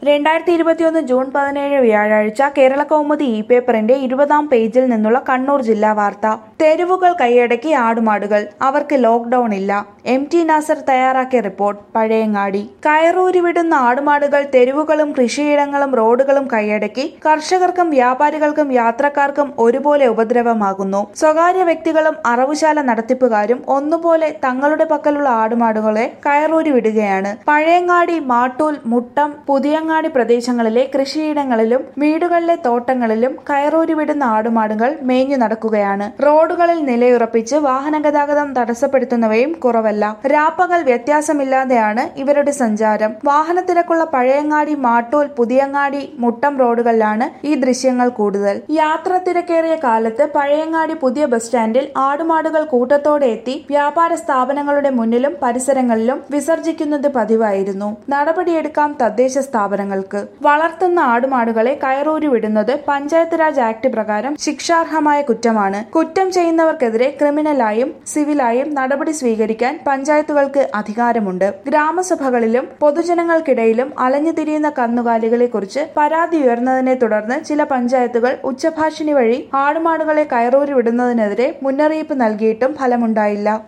രണ്ടായിരത്തി ഇരുപത്തിയൊന്ന് ജൂൺ പതിനേഴ് വ്യാഴാഴ്ച കേരള കൗമുദി ഇ പേപ്പറിന്റെ ഇരുപതാം പേജിൽ നിന്നുള്ള കണ്ണൂർ ജില്ലാ വാർത്ത തെരുവുകൾ കൈയടക്കി ആടുമാടുകൾ അവർക്ക് ലോക്ക്ഡൌൺ ഇല്ല എം ടി നാസർ തയ്യാറാക്കിയ റിപ്പോർട്ട് പഴയങ്ങാടി കയറൂരി വിടുന്ന ആടുമാടുകൾ തെരുവുകളും കൃഷിയിടങ്ങളും റോഡുകളും കൈയടക്കി കർഷകർക്കും വ്യാപാരികൾക്കും യാത്രക്കാർക്കും ഒരുപോലെ ഉപദ്രവമാകുന്നു സ്വകാര്യ വ്യക്തികളും അറവുശാല നടത്തിപ്പുകാരും ഒന്നുപോലെ തങ്ങളുടെ പക്കലുള്ള ആടുമാടുകളെ കയറൂരി വിടുകയാണ് പഴയങ്ങാടി മാട്ടൂൽ മുട്ടം പുതിയങ്ങാടി പ്രദേശങ്ങളിലെ കൃഷിയിടങ്ങളിലും വീടുകളിലെ തോട്ടങ്ങളിലും കയറൂരി വിടുന്ന ആടുമാടുകൾ മേഞ്ഞു നടക്കുകയാണ് റോഡുകളിൽ നിലയുറപ്പിച്ച് വാഹന ഗതാഗതം തടസ്സപ്പെടുത്തുന്നവയും കുറവല്ല രാപ്പകൽ വ്യത്യാസമില്ലാതെയാണ് ഇവരുടെ സഞ്ചാരം വാഹനത്തിരക്കുള്ള പഴയങ്ങാടി മാട്ടൂൽ പുതിയങ്ങാടി മുട്ടം റോഡുകളിലാണ് ഈ ദൃശ്യങ്ങൾ കൂടുതൽ യാത്ര തിരക്കേറിയ കാലത്ത് പഴയങ്ങാടി പുതിയ ബസ് സ്റ്റാൻഡിൽ ആടുമാടുകൾ കൂട്ടത്തോടെ എത്തി വ്യാപാര സ്ഥാപനങ്ങളുടെ മുന്നിലും പരിസരങ്ങളിലും വിസർജിക്കുന്നത് പതിവായിരുന്നു നടപടിയെടുക്കാം തദ്ദേശ സ്ഥാപനങ്ങൾക്ക് വളർത്തുന്ന ആടുമാടുകളെ കയറൂരി വിടുന്നത് പഞ്ചായത്ത് രാജ് ആക്ട് പ്രകാരം ശിക്ഷാർഹമായ കുറ്റമാണ് കുറ്റം ചെയ്യുന്നവർക്കെതിരെ ക്രിമിനലായും സിവിലായും നടപടി സ്വീകരിക്കാൻ പഞ്ചായത്തുകൾക്ക് അധികാരമുണ്ട് ഗ്രാമസഭകളിലും പൊതുജനങ്ങൾക്കിടയിലും അലഞ്ഞുതിരിയുന്ന കന്നുകാലികളെ കുറിച്ച് പരാതി ഉയർന്നതിനെ തുടർന്ന് ചില പഞ്ചായത്തുകൾ ഉച്ചഭാഷിണി വഴി ആടുമാടുകളെ കയറൂരി വിടുന്നതിനെതിരെ മുന്നറിയിപ്പ് നൽകിയിട്ടും ഫലമുണ്ടായില്ല